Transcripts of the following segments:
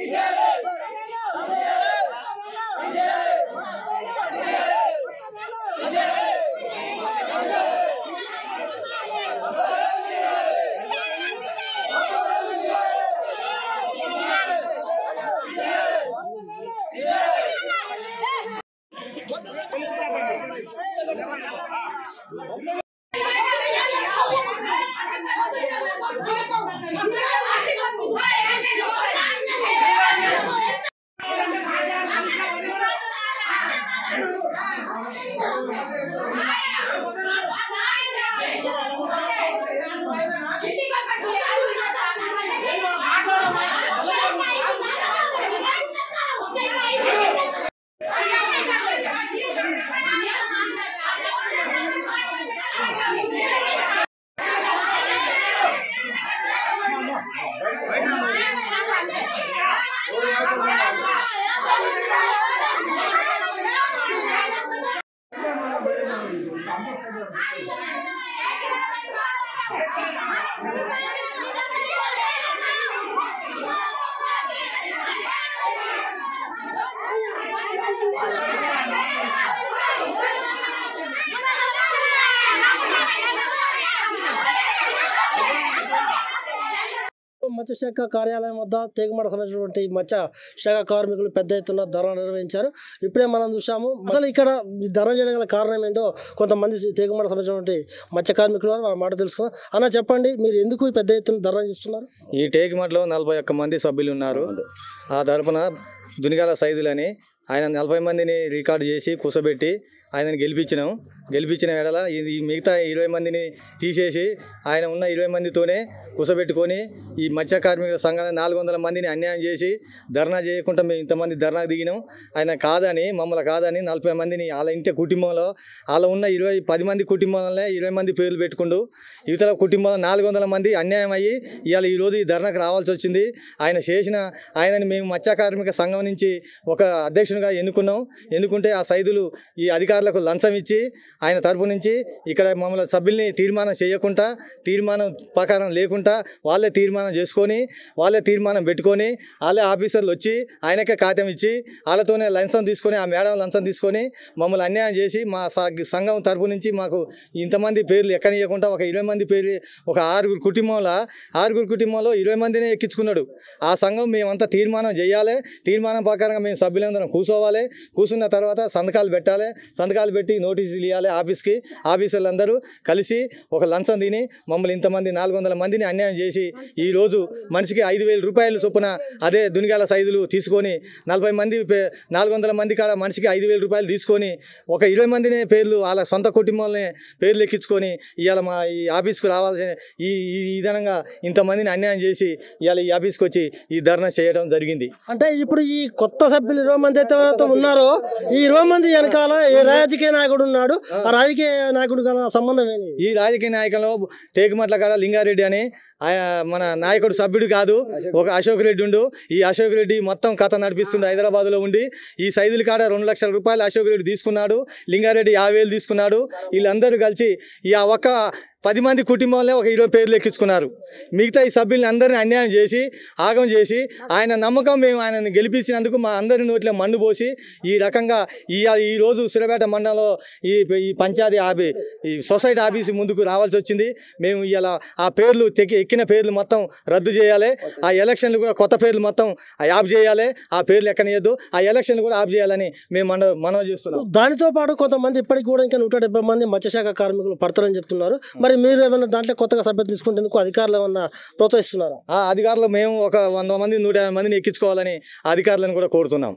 మత్స్య శాఖ కార్యాలయం వద్ద తేగమాట సంబంధించినటువంటి మత్స్య శాఖ కార్మికులు పెద్ద ఎత్తున ధర్నా నిర్వహించారు ఇప్పుడే మనం చూసాము అసలు ఇక్కడ ఈ ధర్నా చేయడం గల కారణం ఏందో కొంతమంది తేగమాట సంబంధించినటువంటి మత్స్య కార్మికులు ఉన్నారు, వాళ్ళ మాట తెలుసుకుందాం అన్న చెప్పండి మీరు ఎందుకు ఈ పెద్ద ఎత్తున ధర్నా చేస్తున్నారు ఈ టేకిమట్లో నలభై ఒక్క మంది సభ్యులు ఉన్నారు ఆ తరపున దునిగాల సైజులని ఆయన నలభై మందిని రికార్డు చేసి కూసబెట్టి ఆయనని గెలిపించినాం గెలిపించిన ఎడల ఇది ఈ మిగతా ఇరవై మందిని తీసేసి ఆయన ఉన్న ఇరవై మందితోనే కూసబెట్టుకొని ఈ మత్స్య కార్మికుల సంఘాన్ని నాలుగు వందల మందిని అన్యాయం చేసి ధర్నా చేయకుండా మేము ఇంతమంది ధర్నాకు దిగినాం ఆయన కాదని మమ్మల్ని కాదని నలభై మందిని వాళ్ళ ఇంటి కుటుంబంలో వాళ్ళ ఉన్న ఇరవై పది మంది కుటుంబంలోనే ఇరవై మంది పేర్లు పెట్టుకుంటూ యువతల కుటుంబంలో నాలుగు వందల మంది అన్యాయం అయ్యి ఇవాళ ఈరోజు ఈ ధర్నాకు రావాల్సి వచ్చింది ఆయన చేసిన ఆయనని మేము మత్స్య కార్మిక సంఘం నుంచి ఒక అధ్యక్షునిగా ఎన్నుకున్నాం ఎన్నుకుంటే ఆ సైదులు ఈ అధికారులకు లంచం ఇచ్చి ఆయన తరపు నుంచి ఇక్కడ మమ్మల్ని సభ్యుల్ని తీర్మానం చేయకుండా తీర్మానం ప్రకారం లేకుండా వాళ్ళే తీర్మానం చేసుకొని వాళ్ళే తీర్మానం పెట్టుకొని వాళ్ళే ఆఫీసర్లు వచ్చి ఆయనకే కాగితం ఇచ్చి వాళ్ళతోనే లంచం తీసుకొని ఆ మేడం లంచం తీసుకొని మమ్మల్ని అన్యాయం చేసి మా స- సంఘం తరపు నుంచి మాకు ఇంతమంది పేర్లు ఎక్కనియకుండా ఒక ఇరవై మంది పేర్లు ఒక ఆరుగురు కుటుంబంలో ఆరుగురు కుటుంబంలో ఇరవై మందినే ఎక్కించుకున్నాడు ఆ సంఘం మేమంతా తీర్మానం చేయాలి తీర్మానం ప్రకారంగా మేము సభ్యులందరం కూర్చోవాలి కూర్చున్న తర్వాత సంతకాలు పెట్టాలి సంతకాలు పెట్టి నోటీసులు ఇవ్వాలి ఆఫీస్కి ఆఫీసర్లందరూ కలిసి ఒక లంచం తిని మమ్మల్ని ఇంతమంది నాలుగు వందల మందిని అన్యాయం చేసి ఈరోజు మనిషికి ఐదు వేల రూపాయలు చొప్పున అదే దునిగాల సైజులు తీసుకొని నలభై మంది పే- నాలుగు వందల మంది కాడ మనిషికి ఐదు వేల రూపాయలు తీసుకొని ఒక ఇరవై మందినే పేర్లు వాళ్ళ సొంత కుటుంబాలనే పేర్లు ఎక్కించుకొని ఇవాళ మా ఈ ఆఫీస్కు రావాల్సిన ఈ ఈ ఈ విధంగా ఇంతమందిని అన్యాయం చేసి ఇవాళ ఈ ఆఫీస్కి వచ్చి ఈ ధర్నా చేయడం జరిగింది అంటే ఇప్పుడు ఈ కొత్త సభ్యులు ఇరవై మంది అయితే ఎవరైతే ఉన్నారో ఈ ఇరవై మంది వెనకాల ఏ రాజకీయ నాయకుడు ఉన్నాడు ఆ రాజకీయ నాయకుడు గల సంబంధం ఏంటి ఈ రాజకీయ నాయకులు తేకుమట్ల కాడ లింగారెడ్డి అని ఆయన మన నాయకుడు సభ్యుడు కాదు ఒక అశోక్ రెడ్డి ఉండు ఈ అశోక్ రెడ్డి మొత్తం కథ నడిపిస్తుండు హైదరాబాద్లో ఉండి ఈ సైదుల కాడ రెండు లక్షల రూపాయలు అశోక్ రెడ్డి తీసుకున్నాడు లింగారెడ్డి యాభై వేలు తీసుకున్నాడు వీళ్ళందరూ కలిసి ఈ ఆ ఒక్క పది మంది కుటుంబంలో ఒక ఇరవై పేర్లు ఎక్కించుకున్నారు మిగతా ఈ సభ్యుల్ని అందరిని అన్యాయం చేసి ఆగం చేసి ఆయన నమ్మకం మేము ఆయనను గెలిపించినందుకు మా అందరి నోట్లో మన్ను పోసి ఈ రకంగా ఈ ఈ రోజు సురపేట మండలంలో ఈ ఈ పంచాయతీ ఆఫీ ఈ సొసైటీ ఆఫీస్ ముందుకు రావాల్సి వచ్చింది మేము ఇలా ఆ పేర్లు తెక్కి ఎక్కిన పేర్లు మొత్తం రద్దు చేయాలి ఆ ఎలక్షన్లు కూడా కొత్త పేర్లు మొత్తం ఆఫ్ చేయాలి ఆ పేర్లు ఎక్కనియద్దు ఆ ఎలక్షన్లు కూడా ఆఫ్ చేయాలని మేము మన మనవి చేస్తున్నాం దానితో పాటు కొంతమంది ఇప్పటికి కూడా ఇంకా నూట డెబ్బై మంది మత్స్యశాఖ కార్మికులు పడతారని చెప్తున్నారు మరి మీరు ఏమైనా దాంట్లో కొత్తగా సభ్యత తీసుకుంటేందుకు అధికారులు ఏమన్నా ప్రోత్సహిస్తున్నారా ఆ అధికారులు మేము ఒక వంద మంది నూట యాభై మందిని ఎక్కించుకోవాలని అధికారులను కూడా కోరుతున్నాం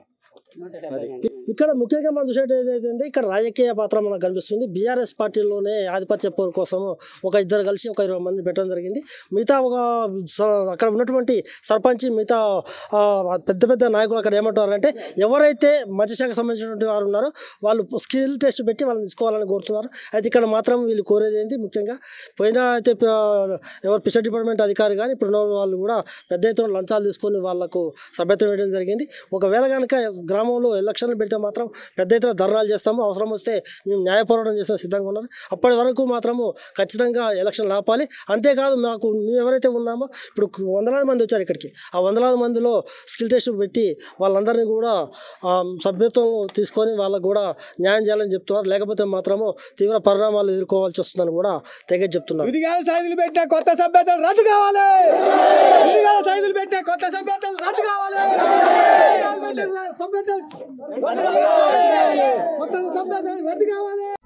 ఇక్కడ ముఖ్యంగా మనం చూసేది ఏదైతే ఇక్కడ రాజకీయ పాత్ర మనకు కనిపిస్తుంది బీఆర్ఎస్ పార్టీలోనే ఆధిపత్య పోరు కోసము ఒక ఇద్దరు కలిసి ఒక ఇరవై మంది పెట్టడం జరిగింది మిగతా ఒక స- అక్కడ ఉన్నటువంటి సర్పంచ్ మిగతా ఆ, పెద్ద పెద్ద నాయకులు అక్కడ ఏమంటారంటే ఎవరైతే మత్స్యశాఖకు సంబంధించినటువంటి వారు ఉన్నారో వాళ్ళు స్కిల్ టెస్ట్ పెట్టి వాళ్ళని తీసుకోవాలని కోరుతున్నారు అయితే ఇక్కడ మాత్రం వీళ్ళు కోరేది ఏంటి ముఖ్యంగా పోయిన అయితే ప- ఎవరు ఫిషర్ డిపార్ట్మెంట్ అధికారి కానీ ఇప్పుడు ఉన్న వాళ్ళు కూడా పెద్ద ఎత్తున లంచాలు తీసుకొని వాళ్ళకు సభ్యత్వం వేయడం జరిగింది ఒకవేళ కనుక గ్రామంలో ఎలక్షన్లు పెడితే మాత్రం పెద్ద ఎత్తున ధర్నాలు చేస్తాము అవసరం వస్తే మేము న్యాయ పోరాటం చేసిన సిద్ధంగా ఉన్నారు అప్పటి వరకు మాత్రము ఖచ్చితంగా ఎలక్షన్లు ఆపాలి అంతేకాదు మాకు మేము ఎవరైతే ఉన్నామో ఇప్పుడు వందలాది మంది వచ్చారు ఇక్కడికి ఆ వందలాది మందిలో స్కిల్ టెస్ట్ పెట్టి వాళ్ళందరినీ కూడా ఆ, సభ్యత్వం తీసుకొని వాళ్ళకు కూడా న్యాయం చేయాలని చెప్తున్నారు లేకపోతే మాత్రము తీవ్ర పరిణామాలు ఎదుర్కోవాల్సి వస్తుందని కూడా తెగ చెప్తున్నారు విడిగాల సైజులు పెట్టిన కొత్త సభ్యతలు రద్దు కావాలి విడిగాల సైజులు పెట్టిన కొత్త సభ్యతలు రద్దు కావాలి విడిగాలు పెట్టిన సభ్యతలు రద్దు కావాలి. కొత్త సభ్యతలు రద్దు కావాలి